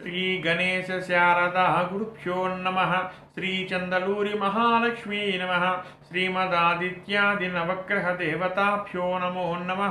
శ్రీ గణేశ శారదా గురుభ్యో నమ శ్రీ చందలూరి మహాలక్ష్మీ నమ శ్రీమదాదిత్యాది నవగ్రహ దేవతాభ్యో నమో నమ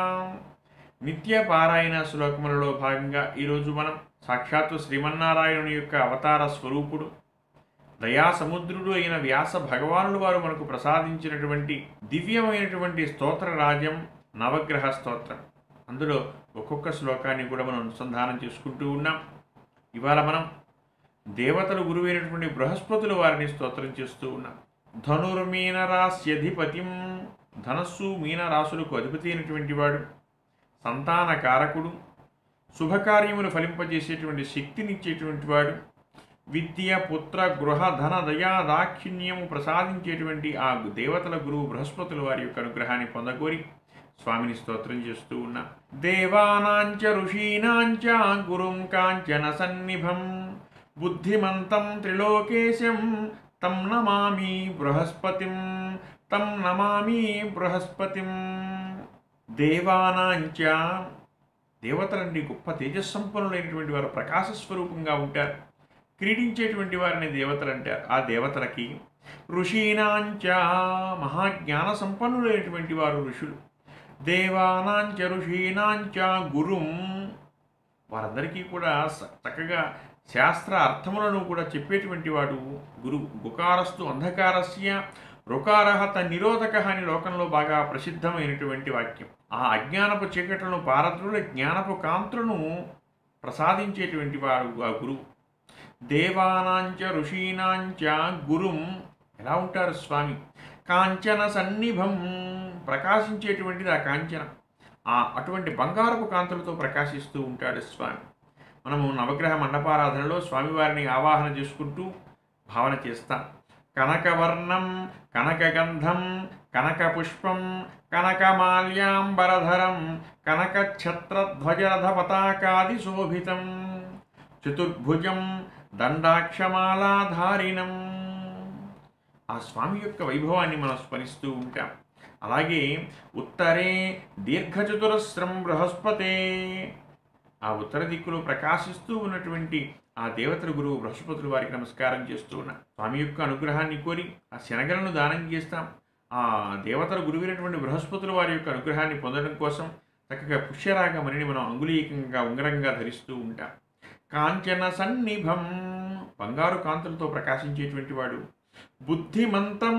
నిత్య పారాయణ శ్లోకములలో భాగంగా ఈరోజు మనం సాక్షాత్తు శ్రీమన్నారాయణుని యొక్క అవతార స్వరూపుడు దయా సముద్రుడు అయిన వ్యాస భగవానుడు వారు మనకు ప్రసాదించినటువంటి దివ్యమైనటువంటి స్తోత్ర రాజ్యం నవగ్రహ స్తోత్రం అందులో ఒక్కొక్క శ్లోకాన్ని కూడా మనం అనుసంధానం చేసుకుంటూ ఉన్నాం ఇవాళ మనం దేవతల గురువైనటువంటి బృహస్పతుల వారిని స్తోత్రం చేస్తూ ఉన్నాం ధనుర్మీనరాస్యధిపతిం ధనస్సు మీనరాశులకు అధిపతి అయినటువంటి వాడు సంతాన కారకుడు శుభకార్యములు ఫలింపజేసేటువంటి శక్తినిచ్చేటువంటి వాడు విద్య పుత్ర గృహ ధన దయా దాక్షిణ్యము ప్రసాదించేటువంటి ఆ దేవతల గురువు బృహస్పతుల వారి యొక్క అనుగ్రహాన్ని పొందగోరి స్వామిని స్తోత్రం చేస్తూ ఉన్నా దేవానాంచ ఋషీనాంచ గురుం కాంచన సన్నిభం బుద్ధిమంతం త్రిలోకేశం తం నమామి బృహస్పతిం తం నమామి బృహస్పతిం దేవానాంచ దేవతలండి గొప్ప తేజస్సంపన్నులైనటువంటి వారు ప్రకాశ స్వరూపంగా ఉంటారు క్రీడించేటువంటి వారిని దేవతలు అంటారు ఆ దేవతలకి ఋషీనాంచ మహాజ్ఞాన సంపన్నులైనటువంటి వారు ఋషులు దేవానాంచ ఋషీనాంచ గురుం వారందరికీ కూడా స- చక్కగా శాస్త్ర అర్థములను కూడా చెప్పేటువంటి వాడు గురు గుకారస్తు అంధకారస్య రుకారహత నిరోధక అని లోకంలో బాగా ప్రసిద్ధమైనటువంటి వాక్యం ఆ అజ్ఞానపు చీకట్లను పారద్రుల జ్ఞానపు కాంతులను ప్రసాదించేటువంటి వాడు ఆ గురువు దేవానాంచ ఋషీనాంచ గురుం ఎలా ఉంటారు స్వామి కాంచన సన్నిభం ప్రకాశించేటువంటిది ఆ కాంచన ఆ అటువంటి బంగారపు కాంతులతో ప్రకాశిస్తూ ఉంటాడు స్వామి మనము నవగ్రహ మండపారాధనలో స్వామివారిని ఆవాహన చేసుకుంటూ భావన చేస్తాం కనకవర్ణం కనకగంధం కనకపుష్పం కనకమాల్యాంబరధరం కనకఛత్రధ్వజరథ పతాకాది శోభితం చతుర్భుజం దండాక్షమాలాధారిణం ఆ స్వామి యొక్క వైభవాన్ని మనం స్మరిస్తూ ఉంటాం అలాగే ఉత్తరే దీర్ఘచతురస్రం బృహస్పతే ఆ ఉత్తర దిక్కులో ప్రకాశిస్తూ ఉన్నటువంటి ఆ దేవతల గురువు బృహస్పతుల వారికి నమస్కారం చేస్తూ ఉన్నాం స్వామి యొక్క అనుగ్రహాన్ని కోరి ఆ శనగలను దానం చేస్తాం ఆ దేవతల గురువైనటువంటి బృహస్పతుల వారి యొక్క అనుగ్రహాన్ని పొందడం కోసం చక్కగా పుష్యరాగమణిని మనం అంగుళీకంగా ఉంగరంగా ధరిస్తూ ఉంటాం కాంచన సన్నిభం బంగారు కాంతులతో ప్రకాశించేటువంటి వాడు బుద్ధిమంతం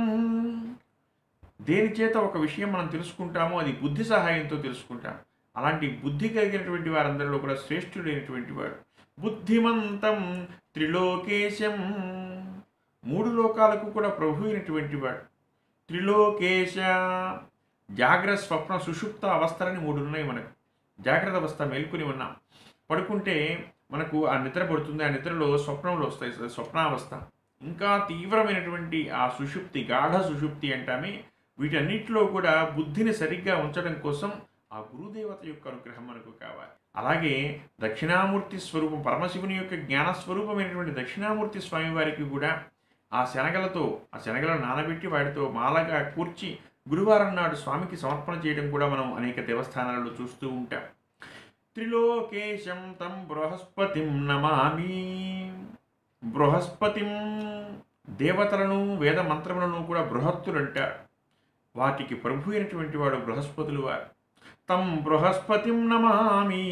దేని చేత ఒక విషయం మనం తెలుసుకుంటామో అది బుద్ధి సహాయంతో తెలుసుకుంటాం అలాంటి బుద్ధి కలిగినటువంటి వారందరిలో కూడా శ్రేష్ఠుడైనటువంటి వాడు బుద్ధిమంతం త్రిలోకేశం మూడు లోకాలకు కూడా ప్రభు అయినటువంటి వాడు త్రిలోకేశ జాగ్రత్త స్వప్న సుషుప్త అవస్థలని మూడు ఉన్నాయి మనకు జాగ్రత్త అవస్థ మేల్కొని ఉన్నాం పడుకుంటే మనకు ఆ నిద్ర పడుతుంది ఆ నిద్రలో స్వప్నంలో వస్తాయి స్వప్నావస్థ ఇంకా తీవ్రమైనటువంటి ఆ సుషుప్తి గాఢ సుషుప్తి అంటామే వీటన్నిటిలో కూడా బుద్ధిని సరిగ్గా ఉంచడం కోసం ఆ గురుదేవత యొక్క అనుగ్రహం మనకు కావాలి అలాగే దక్షిణామూర్తి స్వరూపం పరమశివుని యొక్క జ్ఞాన స్వరూపమైనటువంటి దక్షిణామూర్తి స్వామి వారికి కూడా ఆ శనగలతో ఆ శనగలను నానబెట్టి వాటితో మాలగా కూర్చి గురువారం నాడు స్వామికి సమర్పణ చేయడం కూడా మనం అనేక దేవస్థానాలలో చూస్తూ ఉంటాం త్రిలోకేశం తం బృహస్పతిం నమామి బృహస్పతిం దేవతలను వేద మంత్రములను కూడా బృహత్తులు అంటారు వాటికి ప్రభు అయినటువంటి వాడు బృహస్పతులు వారు తం బృహస్పతిం నమామి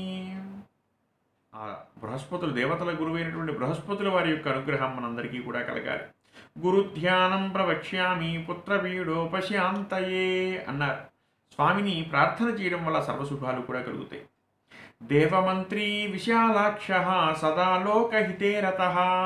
ఆ బృహస్పతులు దేవతల గురువైనటువంటి బృహస్పతుల వారి యొక్క అనుగ్రహం మనందరికీ కూడా కలగాలి గురుధ్యానం ప్రవక్ష్యామి పుత్రవీడోపశాంతయే అన్నారు స్వామిని ప్రార్థన చేయడం వల్ల సర్వశుభాలు కూడా కలుగుతాయి దేవమంత్రి విశాలాక్ష సదా లోకహితే రత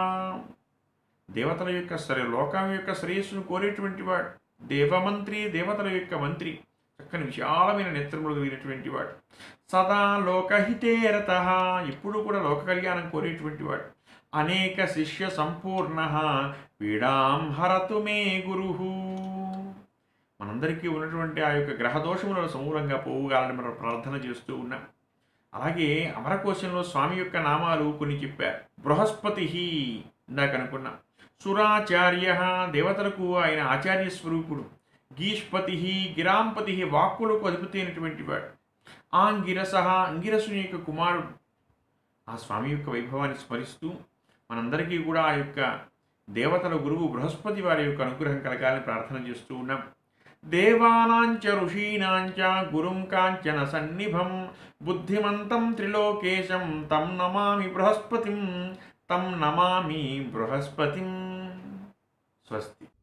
దేవతల యొక్క సరే లోకం యొక్క శ్రేయస్సును కోరేటువంటి వాడు దేవమంత్రి దేవతల యొక్క మంత్రి చక్కని విశాలమైన నేత్రములు కలిగినటువంటి వాడు సదా లోకహితే రత ఎప్పుడూ కూడా లోక కళ్యాణం కోరేటువంటి వాడు అనేక శిష్య సంపూర్ణ పీడాం హరతు మే గురు మనందరికీ ఉన్నటువంటి ఆ యొక్క గ్రహదోషములను సమూలంగా పోవుగాలని మనం ప్రార్థన చేస్తూ ఉన్నాం అలాగే అమరకోశంలో స్వామి యొక్క నామాలు కొన్ని చెప్పారు బృహస్పతి ఇందాక అనుకున్నాం సురాచార్య దేవతలకు ఆయన ఆచార్య స్వరూపుడు గీష్పతి గిరాంపతి వాక్కులకు అధిపతి అయినటువంటి వాడు ఆంగిరస అంగిరసుని యొక్క కుమారుడు ఆ స్వామి యొక్క వైభవాన్ని స్మరిస్తూ మనందరికీ కూడా ఆ యొక్క దేవతల గురువు బృహస్పతి వారి యొక్క అనుగ్రహం కలగాలని ప్రార్థన చేస్తూ ఉన్నాం దేవానాంచ ఋషీనాంచ గురుం కాంచన సన్నిభం బుద్ధిమంతం త్రిలోకేశం తం నమామి బృహస్పతిం తం నమామి బృహస్పతిం స్వస్తి